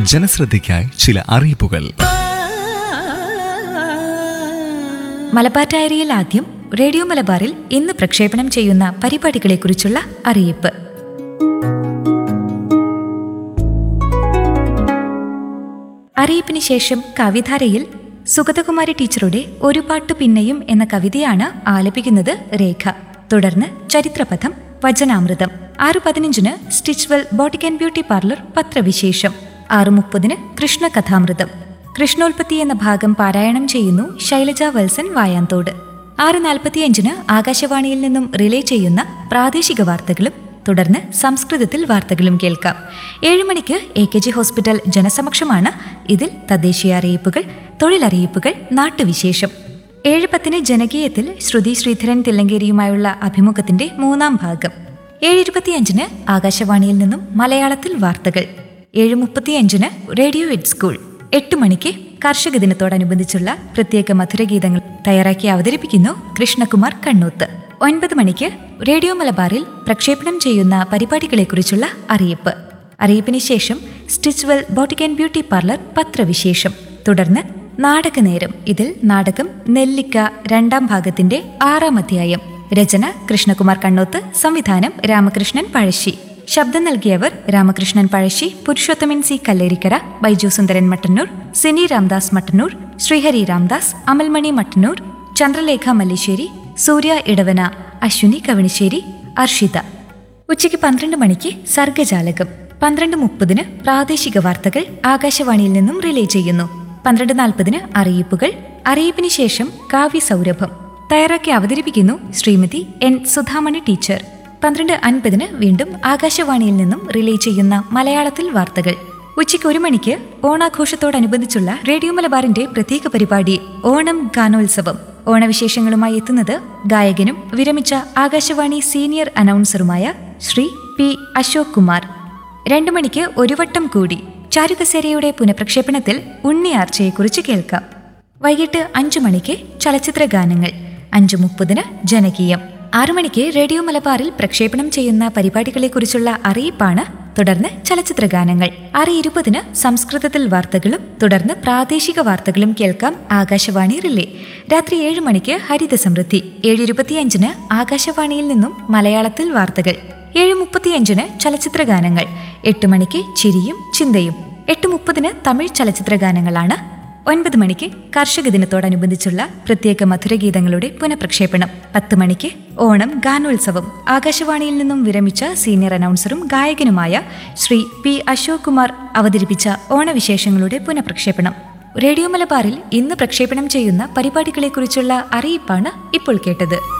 ജനശ്രദ്ധയ്ക്കായി ചില അറിയിപ്പുകൾ മലബാർ ഡയറിയിൽ ആദ്യം റേഡിയോ മലബാറിൽ ഇന്ന് പ്രക്ഷേപണം ചെയ്യുന്ന പരിപാടികളെക്കുറിച്ചുള്ള അറിയിപ്പ് അറിയിപ്പിന് ശേഷം കവിധാരയിൽ സുഗതകുമാരി ടീച്ചറുടെ ഒരു പാട്ടു പിന്നെയും എന്ന കവിതയാണ് ആലപിക്കുന്നത് രേഖ തുടർന്ന് ചരിത്രപഥം വചനാമൃതം ആറ് പതിനഞ്ചിന് Stitchwell boutique and beauty parlour പത്രവിശേഷം ആറ് മുപ്പതിന് കൃഷ്ണകഥാമൃതം കൃഷ്ണോൽപ്പത്തി എന്ന ഭാഗം പാരായണം ചെയ്യുന്നു ശൈലജ വത്സൻ വായാന്തോട് ആറ് നാൽപ്പത്തിയഞ്ചിന് ആകാശവാണിയിൽ നിന്നും റിലേ ചെയ്യുന്ന പ്രാദേശിക വാർത്തകളും തുടർന്ന് സംസ്കൃതത്തിൽ വാർത്തകളും കേൾക്കാം ഏഴ് മണിക്ക് എ കെ ജി ഹോസ്പിറ്റൽ ജനസമക്ഷമാണ് ഇതിൽ തദ്ദേശീയ അറിയിപ്പുകൾ തൊഴിലറിയിപ്പുകൾ നാട്ടുവിശേഷം ഏഴ് പത്തിന് ജനകീയത്തിൽ ശ്രുതി ശ്രീധരൻ തില്ലങ്കേരിയുമായുള്ള അഭിമുഖത്തിന്റെ മൂന്നാം ഭാഗം ഏഴ് ഇരുപത്തിയഞ്ചിന് ആകാശവാണിയിൽ നിന്നും മലയാളത്തിൽ വാർത്തകൾ ഏഴ് മുപ്പത്തിയഞ്ചിന് റേഡിയോ എഡ് സ്കൂൾ എട്ട് മണിക്ക് കർഷക ദിനത്തോടനുബന്ധിച്ചുള്ള പ്രത്യേക മധുരഗീതങ്ങൾ തയ്യാറാക്കി അവതരിപ്പിക്കുന്നു കൃഷ്ണകുമാർ കണ്ണൂത്ത് ഒൻപത് മണിക്ക് റേഡിയോ മലബാറിൽ പ്രക്ഷേപണം ചെയ്യുന്ന പരിപാടികളെക്കുറിച്ചുള്ള അറിയിപ്പ് അറിയിപ്പിന് ശേഷം Stitchwell boutique and beauty parlour പത്രവിശേഷം തുടർന്ന് നാടകനേരം ഇതിൽ നാടകം നെല്ലിക്ക രണ്ടാം ഭാഗത്തിന്റെ ആറാം അധ്യായം രചന കൃഷ്ണകുമാർ കണ്ണോത്ത് സംവിധാനം രാമകൃഷ്ണൻ പഴശ്ശി ശബ്ദം നൽകിയവർ രാമകൃഷ്ണൻ പഴശ്ശി പുരുഷോത്തമൻ സി കല്ലേരിക്കര ബൈജു സുന്ദരൻ മട്ടന്നൂർ സിനി രാംദാസ് മട്ടന്നൂർ ശ്രീഹരി രാംദാസ് അമൽമണി മട്ടന്നൂർ ചന്ദ്രലേഖ മല്ലിശ്ശേരി സൂര്യ ഇടവന അശ്വിനി കവണിശ്ശേരി അർഷിത ഉച്ചയ്ക്ക് പന്ത്രണ്ട് മണിക്ക് സർഗജാലകം പന്ത്രണ്ട് മുപ്പതിന് പ്രാദേശിക വാർത്തകൾ ആകാശവാണിയിൽ നിന്നും റിലേ ചെയ്യുന്നു പന്ത്രണ്ട് നാൽപ്പതിന് അറിയിപ്പുകൾ അറിയിപ്പിന് ശേഷം കാവ്യ സൗരഭം തയ്യാറാക്കി അവതരിപ്പിക്കുന്നു ശ്രീമതി എൻ സുധാമണി ടീച്ചർ പന്ത്രണ്ട് അൻപതിന് വീണ്ടും ആകാശവാണിയിൽ നിന്നും റിലേ ചെയ്യുന്ന മലയാളത്തിൽ വാർത്തകൾ ഉച്ചയ്ക്ക് ഒരു മണിക്ക് ഓണാഘോഷത്തോടനുബന്ധിച്ചുള്ള റേഡിയോ മലബാറിന്റെ പ്രത്യേക പരിപാടി ഓണം ഗാനോത്സവം ഓണവിശേഷങ്ങളുമായി എത്തുന്നത് ഗായകനും വിരമിച്ച ആകാശവാണി സീനിയർ അനൗൺസറുമായ ശ്രീ പി അശോക് കുമാർ രണ്ടു മണിക്ക് ഒരു വട്ടം കൂടി ചാരുകസേരയുടെ പുനഃപ്രക്ഷേപണത്തിൽ ഉണ്ണിയാർച്ചയെക്കുറിച്ച് കേൾക്കാം വൈകിട്ട് അഞ്ചു മണിക്ക് ചലച്ചിത്ര ഗാനങ്ങൾ അഞ്ചു മുപ്പതിന് ജനകീയം ആറു മണിക്ക് റേഡിയോ മലബാറിൽ പ്രക്ഷേപണം ചെയ്യുന്ന പരിപാടികളെക്കുറിച്ചുള്ള അറിയിപ്പാണ് തുടർന്ന് ചലച്ചിത്ര ഗാനങ്ങൾ ആറ് ഇരുപതിന് സംസ്കൃതത്തിൽ വാർത്തകളും തുടർന്ന് പ്രാദേശിക വാർത്തകളും കേൾക്കാം ആകാശവാണി റിലേ രാത്രി ഏഴ് മണിക്ക് ഹരിത സമൃദ്ധി ഏഴ് ഇരുപത്തിയഞ്ചിന് ആകാശവാണിയിൽ നിന്നും മലയാളത്തിൽ വാർത്തകൾ ഏഴ് മുപ്പത്തിയഞ്ചിന് ചലച്ചിത്ര ഗാനങ്ങൾ എട്ട് മണിക്ക് ചിരിയും ചിന്തയും എട്ട് മുപ്പതിന് തമിഴ് ചലച്ചിത്ര ഗാനങ്ങളാണ് ഒൻപത് മണിക്ക് കർഷക ദിനത്തോടനുബന്ധിച്ചുള്ള പ്രത്യേക മധുരഗീതങ്ങളുടെ പുനഃപ്രക്ഷേപണം പത്ത് മണിക്ക് ഓണം ഗാനോത്സവം ആകാശവാണിയിൽ നിന്നും വിരമിച്ച സീനിയർ അനൗൺസറും ഗായകനുമായ ശ്രീ പി അശോക് കുമാർ അവതരിപ്പിച്ച ഓണവിശേഷങ്ങളുടെ പുനഃപ്രക്ഷേപണം റേഡിയോ മലബാറിൽ ഇന്ന് പ്രക്ഷേപണം ചെയ്യുന്ന പരിപാടികളെക്കുറിച്ചുള്ള അറിയിപ്പാണ് ഇപ്പോൾ കേട്ടത്